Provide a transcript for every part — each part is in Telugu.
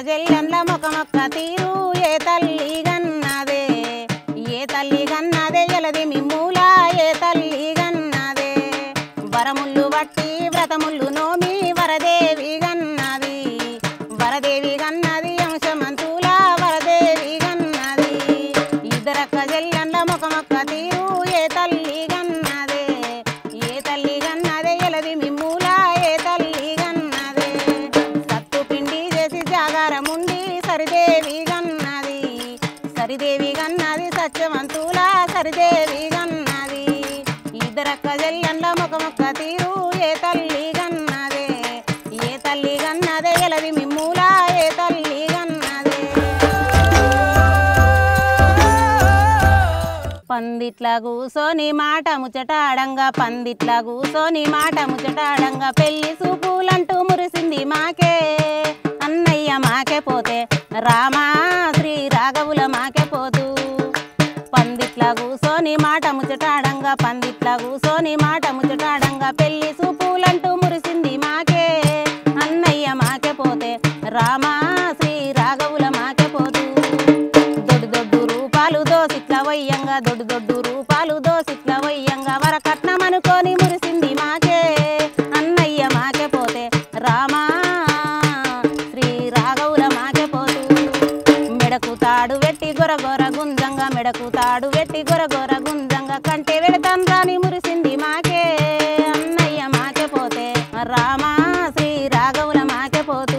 జల్లెండ్ల మొక మొక్క తీరు ఏ తల్లి గన్నదే ఏ తల్లి గన్నదే ఎలది మిమ్ముల ఏ తల్లి గన్నదే వరముళ్ళు బట్టి వ్రతముళ్ళు నోమి వరదేవి గన్నది వరదేవి గన్నది అంశమంతుల వరదేవి గన్నది ఇద్దరక్క జల్లెండ్ల మొక మొక్క తీరు ఏ తల్లి గన్నదే ఏ తల్లి గన్నదే ఎలది మిమ్ముల ఏ తల్లి గన్నదే సత్తు పిండి చేసి జాగారముండి సరిదేవి గన్నది సరిదేవి గన్నది సత్యవంతుల సరిదేవి గన్నది ఇద్దరక్క జల్లెండ్ల మొక మొక్క తీరు ఏ తల్లి గన్నదే ఏ తల్లి గన్నదే ఎలది మిమ్ముల ఏ తల్లి గన్నదే పందిట్ల కూసోని మాట ముచ్చటాడంగా పందిట్ల కూసోని మాట ముచ్చటాడంగా పెళ్లి సూపులంటూ మురిసింది మాకే అన్నయ్య మాకే పోతే రామా శ్రీ రాఘవుల మాకే పోతూ పందిట్ల కూసోని మాట ముచ్చటాడంగా పందిట్ల కూసోని మాట ముచ్చటాడంగా పెళ్లి సూపులంటూ మురిసింది మాకే అన్నయ్య మాకే పోతే రామా శ్రీ రాఘవుల మాకే పోతూ దొడ్డు దొడ్డు రూపాలు దోసిట్ల వయ్యంగా దొడ్డు దొడ్డు రూపాలు దోసిట్ల వయ్యంగా వరకట్నం అనుకొని మురిసింది మాకే అన్నయ్య మాకే పోతే రామా శ్రీ రాఘవుల మాకే పోతూ మెడకు తాడు వెట్టి గొరగొర గుంజంగా మెడకు తాడు వెట్టి గొరగొర గుంజంగా కంటే వెళతాను రాని మురిసింది మాకే అన్నయ్య మాకే పోతే రామా శ్రీ రాఘవుల మాకే పోతూ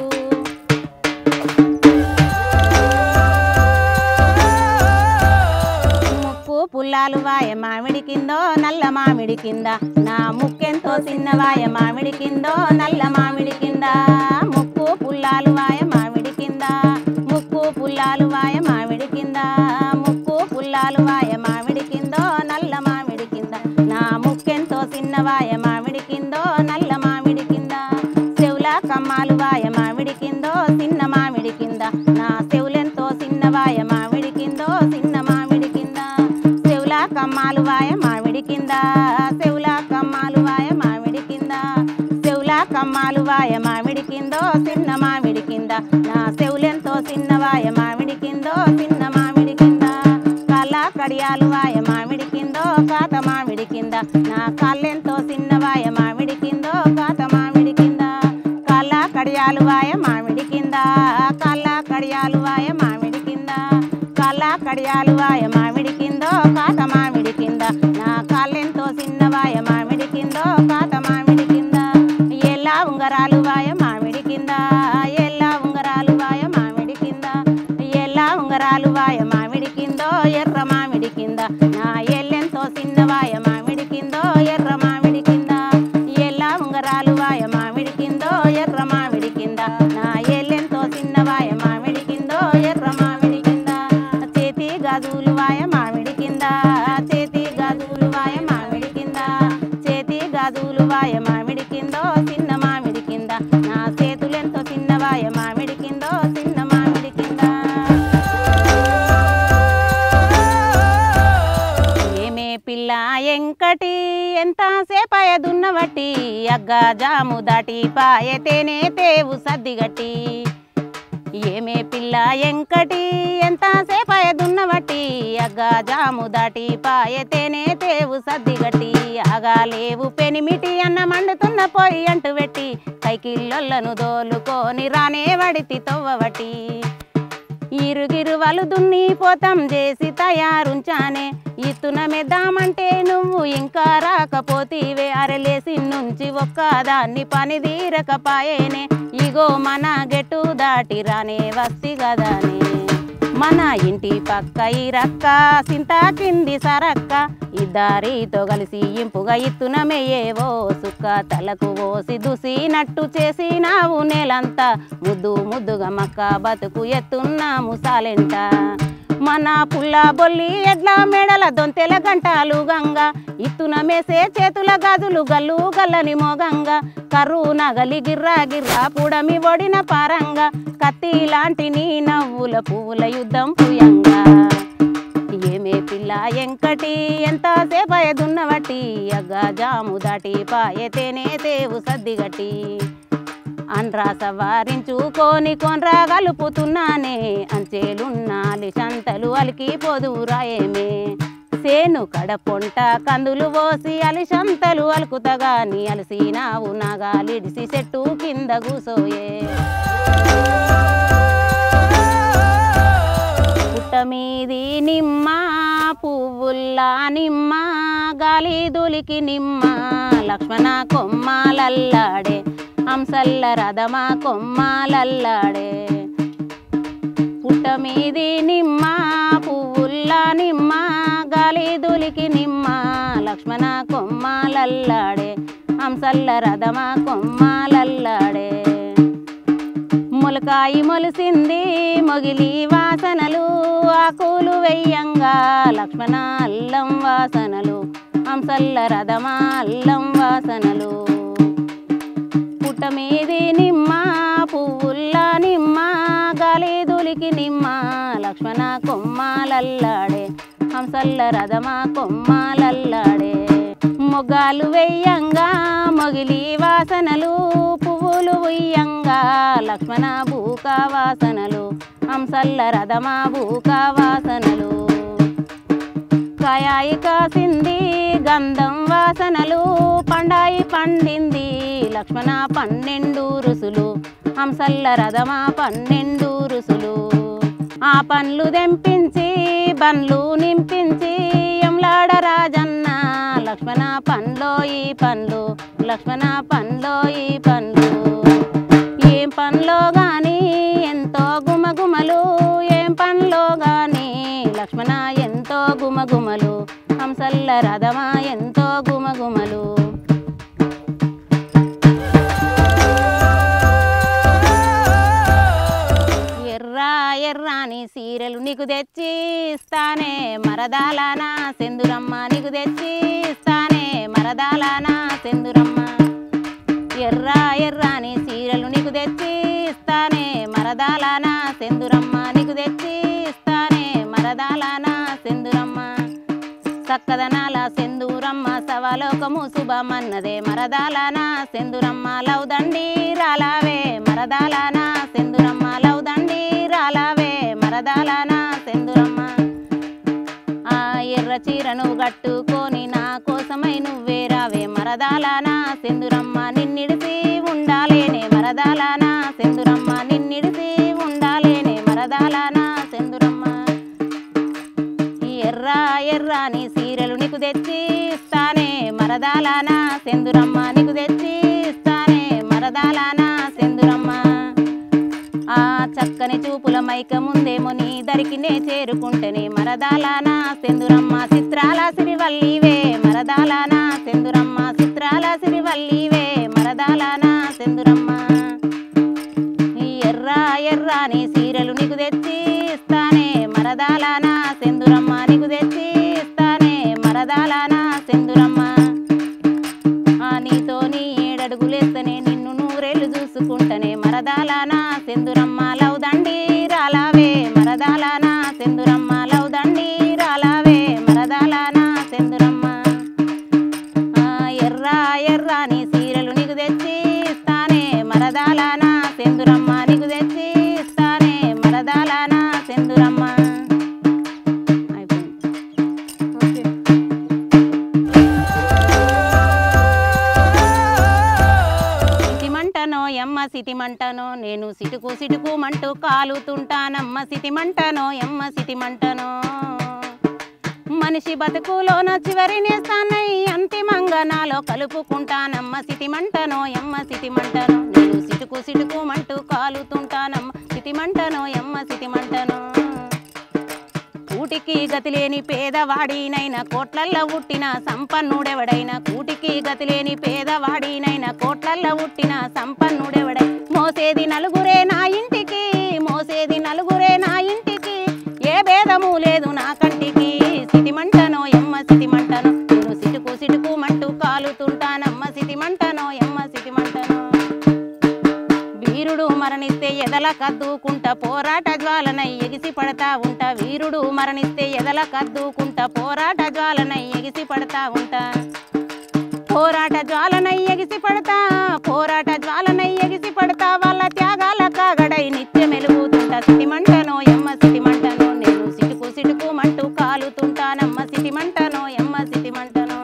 ముక్కు పుల్లాలు వాయ మామిడి కిందో నల్ల మామిడి కింద నా ముక్కెంతో చిన్న వాయ మామిడి కిందో నల్ల మామిడి కింద ముక్కు పుల్లాలు వాయ మామిడి కింద ముక్కు పుల్లాలు వాయ మామిడి కింద ముక్కు పుల్లాలు వాయ మామిడి కిందో నల్ల మామిడి కింద నా ముక్కెంతో చిన్న వాయ మామిడి కిందో నల్ల మామిడి కింద చెవుల కమ్మాలు వాయ మామిడి కిందో చిన్న మామిడి కింద నా చెవులెంతో చిన్నవాయ మామిడి కిందో చిన్న మామిడి కింద చెవుల కమ్మాలు వాయ మామిడి కింద చెవుల కమ్మాలు వాయ మామిడి కింద చెవుల కమ్మాలు వాయ మామిడి కిందో చిన్న మామిడి కింద నా చెవులెంతో చిన్నవాయ మామిడి కిందో చిన్న మామిడి కింద కాళ్ళ కడియాలు వాయ మామిడి కిందో కాత మామిడి కింద నా కాళ్ళెంతో చిన్నవాయ మామిడి కిందో కాత మామిడి కింద కాళ్ళ కడియాలు వాయ మామిడి కింద కాళ్ళ కడియాలు వాయ మామిడి కింద కాళ్ళ కడియాలు వాయ మామిడి కిందో కాత మామిడి కింద నా కాళ్ళెంతో చిన్నవాయ మామిడి కిందో కాత మామిడి కింద ఎల్లా ఉంగరాలు వాయ మామిడి కింద ఎల్లా ఉంగరాలు వాయ మామిడి కింద ఎల్లా ఉంగరాలు వాయ మామిడి కిందో ఎర్ర మామిడి కింద నా ఎల్లెంతో చిన్నవాయ మామిడి కిందో ఎర్ర మామిడి కింద ఎల్లా ఉంగరాలు వాయ మామిడి కిందో ఎర్ర మామిడి కింద నా ఎల్లెంతో చిన్నవాయ మామిడి కిందో ఎర్ర మామిడి కింద చేతి గాజులు వాయ మామిడి కింద చేతి గాజులు వాయ మామిడి కింద చేతి గాజులు వాయ మామిడి కిందో చిన్న మామిడి కింద నా చేతులెంతో చిన్నవాయ మామిడి కిందో చిన్న మామిడి కింద ఏమే పిల్ల ఎంకటి ఎంత సేపాయదున్నవట్టి అగ్గ జాము దాటి పాయతేనే తేవు సద్దిగట్టి ఏమే పిల్ల ఎంకటి ఎంత సేపాయదున్నవట్టి అగ్గ జాము దాటి పాయతేనే తేవు సద్దిగట్టి ఆగాలేవు పెనిమిటి అన్న మండుతున్న పొయ్యి అంటు పెట్టి కైకిల్లొల్లను దోలుకొని రానే వడితి తొవ్వవటి ఇరుగిరు వలు దున్ని పోతం చేసి తయారుంచానే ఇత్తున మెద్దామంటే నువ్వు ఇంకా రాకపోతీవే అరలేసి నుంచి ఒక్కదాన్ని పని తీరకపాయేనే ఇగో మన గెట్టు దాటి రానే వస్తి గదానే మన ఇంటి పక్క ఈ రక్క సింత కింది సరక్క ఇద్దరితో కలిసి ఇంపుగా ఇత్తున మెయ్యేవో సుక్క తలకు ఓసి దుసినట్టు చేసినావు నేలంతా ముద్దు ముద్దుగా మక్క బతుకు ఎత్తున్న ముసాలెంట మన పుల్ల బొల్లి ఎడ్ల మెడల దొంతెల గంటాలు గంగ ఇత్తున మేసే చేతుల గాజులు గల్లు గల్లని మోగంగా కర్రు నగలి గిర్రా గిర్రా పుడమి ఒడిన పారంగా కత్తి లాంటి నీ నవ్వుల పువ్వుల యుద్ధం పుయంగా ఏమే పిల్ల ఎంకటి ఎంత సేపయదున్నవటి అగ్గ జాము దాటి పాయతేనే తేవు సద్దిగట్టి అండ్రా సవారించుకొని కొనరా గలుపుతున్నానే అంచేలున్నాలి సంతలు అలికి పోదురాయేమే సేను కడపొంట కందులు పోసి అలిసంతలు అలుకుతగాని అలసినావు నాగాలిడిసి చెట్టు కింద కూసోయే పుట్టమీది నిమ్మ పువ్వుల్లా నిమ్మ గాలి దులికి నిమ్మ లక్ష్మణ కొమ్మాలల్లాడే హంసల్ల రథమా కొమ్మాలల్లాడే పుట్టమీది నిమ్మ పువ్వుల్లా నిమ్మ గాలి దులికి నిమ్మ లక్ష్మణ కొమ్మాలల్లాడే హంసల్ల రథమా కొమ్మాలల్లాడే మొలకాయి మొలిసింది మొగిలి వాసనలు ఆకులు వెయ్యంగా లక్ష్మణ అల్లం వాసనలు హంసల్ల రథమా అల్లం వాసనలు పుట్టమీది నిమ్మ పువ్వుల్లా నిమ్మ గాలి దులికి నిమ్మ లక్ష్మణ కొమ్మాలల్లాడే హంసల్ల రథమా కొమ్మాలల్లాడే మొగ్గాలు వెయ్యంగా మొగిలి వాసనలు పువ్వులు ఉయ్యంగా లక్ష్మణ భూక వాసనలు హంసల్ల రథమా భూక వాసనలు కాయాయి కాసింది గంధం వాసనలు పండాయి పండింది లక్ష్మణ పన్నెండు రుసులు హంసల్ల రథమా పన్నెండు రుసులు ఆ పండ్లు దెంపించి బండ్లు నింపించి ఎంలాడ రాజన్న లక్ష్మణ పండ్లో ఈ పండ్లు లక్ష్మణ పండ్లో ఈ పండ్లు ఏం పండ్లో గాని ఎంతో గుమగుమలు ఏం పండ్లో గాని లక్ష్మణ ఎంతో గుమగుమలు హంసల్ల రథమా ఎంతో గుమగుమలు ఎర్ర ఎర్రాని సీరెలు నీకు తెచ్చి ఇస్తానే మరదాలానా సెందురమ్మ నీకు తెచ్చి ఇస్తానే మరదాలానా సెందురమ్మ ఎర్ర ఎర్రాని సీరెలు నీకు తెచ్చి ఇస్తానే మరదాలానా సెందురమ్మ నీకు తెచ్చి ఇస్తానే మరదాలానా సెందురమ్మ సక్కదనాల సెందూరమ్మ సవలోకము శుభమన్నదే మరదాలానా సెందురమ్మ లౌదండి రాలావే మరదాలానా సెందురమ్మ లౌదండి రాలావే మరదాలానా సెందురమ్మ ఆ ఎర్ర చీరను కట్టుకొని నా కోసమై నువ్వే రావే మరదాలానా సెందురమ్మ నిన్నిడిసి ఉండాలేనే మరదాలానా సెందురమ్మ నిన్నిడిసి ఉండాలేనే మరదాలానా సెందురమ్మ ఈ ఎర్ర ఎర్రాని సీరెలు నీకు తెచ్చి ఇస్తానే మరదాలానా సెందురమ్మ నీకు తెచ్చి ఇస్తానే మరదాలానా సెందురమ్మ ఆ చక్కని చూపుల మైక ముందేమో నీ దరికినే చేరుకుంటేనే మరదాలానా సెందురమ్మ చిత్రాల సిరివల్లివే మరదాలానా సెందురమ్మ చిత్రాల సిరివల్లివే మరదాలానా సెందురమ్మ ఈ ఎర్ర ఎర్రాని సీరెలు నీకు తెచ్చి ఇస్తానే మరదాలానా సెందురమ్మ నీకు తెచ్చి ఇస్తానే మరదాలానా సెందురమ్మ ఆ నీతో నీ ఏడడుగులేస్తనే నిన్ను నూరేళ్ళు చూసుకుంటనే మరదాలానా సెందురమ్మ లౌదండి రాలావే మరదాలానా సెందురమ్మ లౌదండి రాలావే మరదాలానా సెందురమ్మ ఆ ఎర్ర ఎర్రాని సీరెలు నీకు తెచ్చి ఇస్తానే మరదాలానా సెందురమ్మ నీకు తెచ్చి ఇస్తానే మరదాలానా సెందురమ్మ అయిపోయింది ఓకే సిటి మంటనో ఎమ్మ సిటి మంటనో నేను సిటుకు సిటుకు మంటూ కాలుతుంటానమ్మ సిటి మంటనో ఎమ్మ సిటి మంటనో మనిషి బతుకులోన చివరి నేస్తానై అంతిమంగా నాలో కలుపుకుంటానమ్మ సిటి మంటనో ఎమ్మ సిటి మంటనో నేను సిటుకు సిటుకు మంటూ కాలుతుంటానమ్మ సిటి మంటనో ఎమ్మ సిటి మంటనో కూటికి గతిలేని పేదవాడినైనా కోట్లల్ల పుట్టిన సంపన్నుడెవడైనా కూటికి గతిలేని పేదవాడినైనా కోట్లల్ల పుట్టిన సంపన్నుడెవడై మోసేది నలుగురే నా ఇంటికి మోసేది నలుగురే నా ఇంటికి ఏ భేదము లేదు నా కంటికి సిటిమంటనో ఎమ్మ సిటిమంటనో నేను సిటుకు సిటుకు మంటూ కాలుతుంటానమ్మ సిటిమంటనో ఎమ్మ సిటిమంటనో వీరుడు మరణిస్తే ఎదల కద్దుకుంట పోరాట జ్వాలనై ఎగిసి పడతా ఉంటా వీరుడు మరణిస్తే ఎదల కద్దుకుంట పోరాట జ్వాలనై ఎగిసి పడతా ఉంటా పోరాట జ్వాలనై ఎగిసి పడతా పోరాట జ్వాలనై ఎగిసి పడతా వాళ్ళ త్యాగాల కాగడై నిత్యం వెలుగుతుంటా సిటిమంటనో ఎమ్మ సిటిమంటనో నేను సిటుకు సిటుకు మంటూ కాలుతుంటానమ్మ సిటిమంటనో ఎమ్మ సిటిమంటనో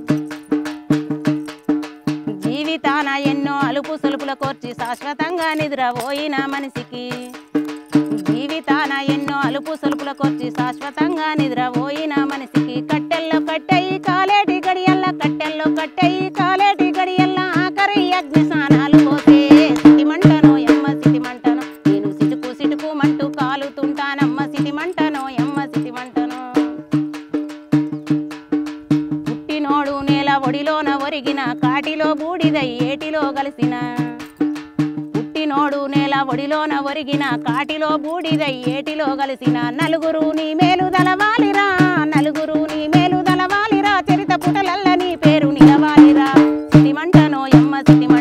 జీవితాన ఎన్నో అలుపు సులుపుల కోర్చి శాశ్వతంగా నిద్రపోయిన మనిషికి జీవితాన ఎన్నో అలుపు సొలుపుల కొచ్చి శాశ్వతంగా నిద్రపోయిన మనిషికి కట్టెల్లో కట్టయి కాలేటి గడియల్ల కట్టెల్లో కట్టయి కాలేటి గడియల్ల ఆఖరి అగ్ని స్నానాలు పోతే సిటిమంటనో ఎమ్మ సిటిమంటనో నేను సిటుకు సిటుకు మంటూ కాలుతుంటానమ్మ సిటిమంటనో ఎమ్మ సిటిమంటనో పుట్టినోడు నేల ఒడిలోన ఒరిగిన కాటిలో బూడిదై ఏటిలో కలిసిన పుట్టినోడు నేల ఒడిలోన ఒరిగిన కాటిలో బూడిదై ఏటిలో కలిసిన నలుగురు నీ మేలు దలవాలిరా నలుగురు నీ మేలు దలవాలిరా చరిత పుటలల్ల నీ పేరు నిలవాలిరా సిటిమంటనో ఎమ్మ సిటిమంటనో